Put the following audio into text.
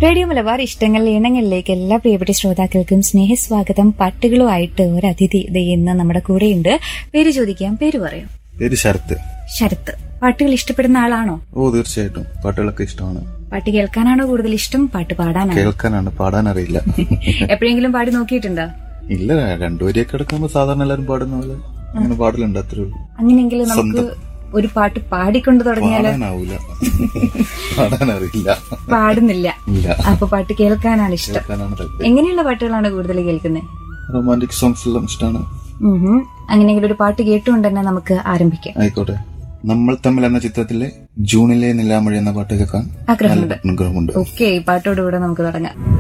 radio Malabar ഇഷ്ടങ്ങൾ ഇണങ്ങളിലേക്ക് എല്ലാ പ്രിയപ്പെട്ട ശ്രോതാക്കൾക്കും സ്നേഹസ്വാഗതം പാട്ടുകളുമായിട്ട് ഒരു അതിഥി ദേ ഇന്ന് നമ്മുടെ കൂടെയുണ്ട് പേര് ചോദിക്കാം പേര് പറയൂ പേര് ശരത്ത് ശരത്ത് പാട്ടുകൾ ഇഷ്ടപ്പെടുന്ന ആളാണോ ഓ തീർച്ചയായിട്ടും പാട്ടുകളൊക്കെ ഇഷ്ടമാണ് പാട്ട് കേൾക്കാനാണോ കൂടുതൽ ഇഷ്ടം പാട്ട് പാടാനാണോ കേൾക്കാനാണ് പാടാൻ അറിയില്ല എപ്പോഴെങ്കിലും പാടി നോക്കിയിട്ടുണ്ടോ ഇല്ല രണ്ടുപേരെയൊക്കെ എടുക്കുമ്പോ സാധാരണ എല്ലാരും പാടുന്ന പോലെ അങ്ങനെ പാടലുണ്ട് അത്രേ ഉള്ളൂ അങ്ങനെയെങ്കിൽ നമുക്ക് ഒരു പാട്ട് പാടിക്കൊണ്ട് തുടങ്ങിയാലോ പാടാനാവൂല പാടാൻ അറിയില്ല പാടുന്നില്ല ഇല്ല അപ്പൊ പാട്ട് കേൾക്കാനാണ് ഇഷ്ടം കേൾക്കാനാണ് താല്പര്യം എങ്ങനെയുള്ള പാട്ടുകളാണ് കൂടുതൽ കേൾക്കുന്നത് റൊമാൻറ്റിക് സോങ്സ് എല്ലാം ഇഷ്ടമാണ് അങ്ങനെയെങ്കിൽ ഒരു പാട്ട് കേട്ടുകൊണ്ട് തന്നെ നമുക്ക് ആരംഭിക്കാം ആയിക്കോട്ടെ നമ്മൾ തമ്മിൽ എന്ന ചിത്രത്തിലെ ജൂണിലെ നിലാമഴ എന്ന പാട്ട് കേൾക്കാൻ ആഗ്രഹമുണ്ട് അനുഗ്രഹമുണ്ട് ഓക്കെ ഈ പാട്ടോടുകൂടെ നമുക്ക് തുടങ്ങാം